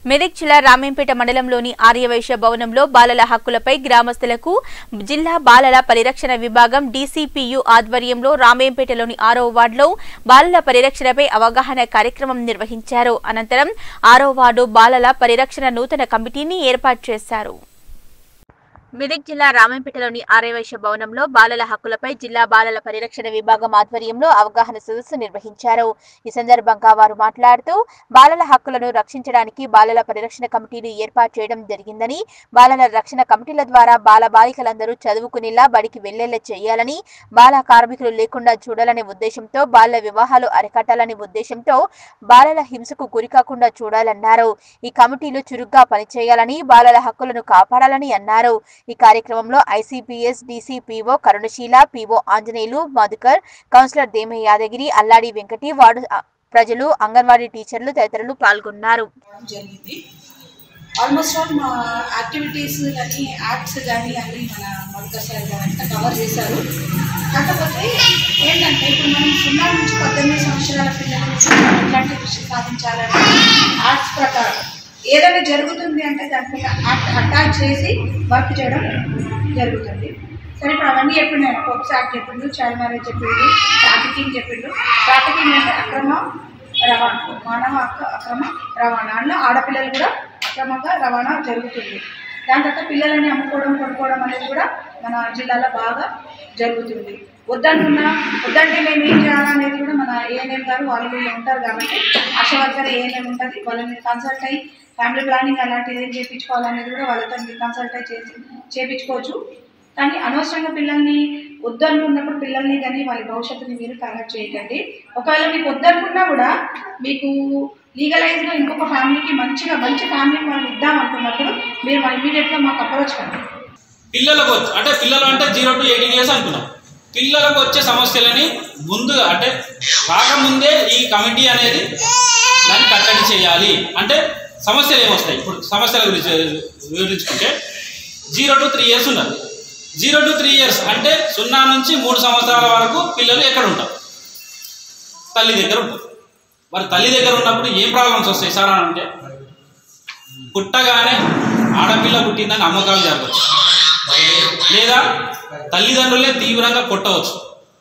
మెదక్ జిల్లా రామేంపేట మండలంలోని ఆర్యవైశ్య భవనంలో బాలల హక్కులపై గ్రామస్తులకు జిల్లా బాలల పరిరక్షణ విభాగం డీసీపీయు ఆధ్వర్యంలో రామేంపేటలోని ఆరో వార్డులో బాలల పరిరక్షణపై అవగాహన కార్యక్రమం నిర్వహించారు అనంతరం ఆరో వార్డు బాలల పరిరక్షణ నూతన కమిటీని ఏర్పాటు చేశారు మెదక్ జిల్లా రామంపేటలోని ఆర్యవైశ్య భవనంలో బాలల హక్కులపై జిల్లా బాలల పరిరక్షణ విభాగం ఆధ్వర్యంలో అవగాహన సదస్సు నిర్వహించారు ఈ సందర్భంగా వారు మాట్లాడుతూ బాలల హక్కులను రక్షించడానికి బాలల పరిరక్షణ కమిటీలు ఏర్పాటు చేయడం జరిగిందని బాలల రక్షణ కమిటీల ద్వారా బాల బాలికలందరూ చదువుకునేలా బడికి వెళ్లేలా చేయాలని బాల కార్మికులు లేకుండా చూడాలనే ఉద్దేశంతో బాల వివాహాలు అరికట్టాలనే ఉద్దేశంతో బాలల హింసకు గురికాకుండా చూడాలన్నారు ఈ కమిటీలు చురుగ్గా పనిచేయాలని బాలల హక్కులను కాపాడాలని అన్నారు ఈ కార్యక్రమంలో ICPS DCPO Karunasheela PO Anjaneyulu Madhukar counsellor Dema Yadagiri Alladi Venkati ward అ, ప్రజలు అంగన్వాడీ టీచర్లు తదితరులు పాల్గొన్నారు రావడం జరిగింది ఆల్మోస్ట్ ఆల్ మా యాక్టివిటీస్ కానీ యాక్ట్స్ కానీ అన్ని మన మధుకర్ సార్ గారు అంతా కవర్ చేశారు కాకపోతే ఏంటంటే ఇప్పుడు మనం సున్నా నుంచి పద్దెనిమిది సంవత్సరాల పిల్లలు ఎట్లాంటి కృషి సాధించాలంటే యాక్ట్స్ ప్రకారం ఏదైనా జరుగుతుంది అంటే దాని మీద యాక్ట్ అటాచ్ చేసి వర్క్ చేయడం జరుగుతుంది సరే ఇప్పుడు అవన్నీ చెప్పిండు ఆయన పోక్స్ యాక్ట్ చెప్పిండు చైల్డ్ మ్యారేజ్ చెప్పిండు ట్రాఫికింగ్ చెప్పిండు ట్రాఫికింగ్ అంటే అక్రమ రవాణా మానవ హక్కు అక్రమ రవాణా అందులో ఆడపిల్లలు కూడా అక్రమంగా రవాణా జరుగుతుంది దాని తర్వాత పిల్లలని అమ్ముకోవడం కొనుక్కోవడం అనేది కూడా మన జిల్లాలో బాగా జరుగుతుంది వద్దంటున్నా వద్దంటే మేము ఏం చేయాలనేది కూడా మన ఏఎన్ఎం గారు వాళ్ళు వీళ్ళు ఉంటారు కాబట్టి ఆశా వర్కర్ ఏఎన్ఎం ఉంటుంది వాళ్ళని కన్సల్ట్ అయ్యి ఫ్యామిలీ ప్లానింగ్ అలాంటిది ఏం చేయించుకోవాలనేది కూడా వాళ్ళతో మీరు కన్సల్ట్ అయ్యి చేసి చేయించుకోవచ్చు కానీ అనవసరంగా పిల్లల్ని వద్దనుకున్నప్పుడు పిల్లల్ని కానీ వాళ్ళ భవిష్యత్తుని మీరు కనెక్ట్ చేయకండి ఒకవేళ మీకు వద్దనుకున్నా కూడా మీకు లీగలైజ్గా ఇంకొక ఫ్యామిలీకి మంచిగా మంచి ఫ్యామిలీకి మనం ఇద్దాం అనుకున్నప్పుడు మీరు ఇమీడియట్గా మాకు అప్రోచ్ కండి పిల్లలకు వచ్చి అంటే పిల్లలు అంటే జీరో టు ఎయిటీన్ ఇయర్స్ అనుకున్నాం పిల్లలకు వచ్చే సమస్యలని ముందుగా అంటే రాకముందే ఈ కమిటీ అనేది దాన్ని కట్టడి చేయాలి అంటే సమస్యలు ఏమొస్తాయి ఇప్పుడు సమస్యల గురించి వివరించుకుంటే జీరో టు త్రీ ఇయర్స్ ఉన్నారు జీరో టు త్రీ ఇయర్స్ అంటే సున్నా నుంచి మూడు సంవత్సరాల వరకు పిల్లలు ఎక్కడ ఉంటారు తల్లి దగ్గర ఉంటారు మరి తల్లి దగ్గర ఉన్నప్పుడు ఏం ప్రాబ్లమ్స్ వస్తాయి సార్ అని అంటే పుట్టగానే ఆడపిల్ల పుట్టిందని అమ్మకాలు జరగవచ్చు లేదా తల్లిదండ్రులే తీవ్రంగా కొట్టవచ్చు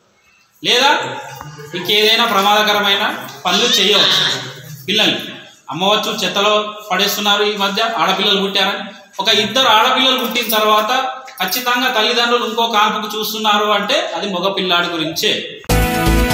లేదా ఇంకేదైనా ప్రమాదకరమైన పనులు చేయవచ్చు పిల్లల్ని అమ్మవచ్చు చెత్తలో పడేస్తున్నారు ఈ మధ్య ఆడపిల్లలు పుట్టారని ఒక ఇద్దరు ఆడపిల్లలు పుట్టిన తర్వాత ఖచ్చితంగా తల్లిదండ్రులు ఇంకో కాన్పుకు చూస్తున్నారు అంటే అది మగ పిల్లాడి గురించే